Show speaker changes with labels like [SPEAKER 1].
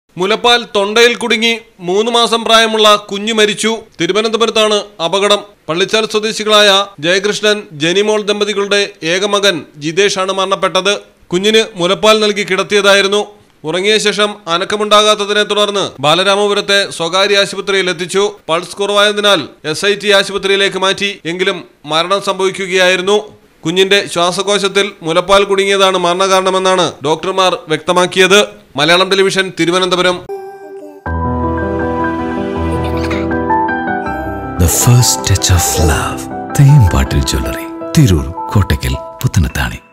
[SPEAKER 1] മുലപ്പാൽ തൊണ്ടയിൽ കുടുങ്ങി മൂന്ന് മാസം പ്രായമുള്ള കുഞ്ഞു മരിച്ചു തിരുവനന്തപുരത്താണ് അപകടം പള്ളിച്ചാൽ സ്വദേശികളായ ജയകൃഷ്ണൻ ജനിമോൾ ദമ്പതികളുടെ ഏകമകൻ ജിതേഷാണ് മരണപ്പെട്ടത് കുഞ്ഞിന് മുലപ്പാൽ നൽകി കിടത്തിയതായിരുന്നു ഉറങ്ങിയ ശേഷം അനക്കമുണ്ടാകാത്തതിനെ തുടർന്ന് ബാലരാമപുരത്തെ സ്വകാര്യ ആശുപത്രിയിൽ എത്തിച്ചു പൾസ് കുറവായതിനാൽ എസ് ഐ ടി ആശുപത്രിയിലേക്ക് മാറ്റി എങ്കിലും മരണം സംഭവിക്കുകയായിരുന്നു കുഞ്ഞിന്റെ ശ്വാസകോശത്തിൽ മുലപ്പാൽ കുടുങ്ങിയതാണ് മരണകാരണമെന്നാണ് ഡോക്ടർമാർ വ്യക്തമാക്കിയത് Malayalam television Thiruvananthapuram
[SPEAKER 2] The first touch of love. തേമ്പാട്ടിൽ jewellery Tirur Kottakkal Puthanathani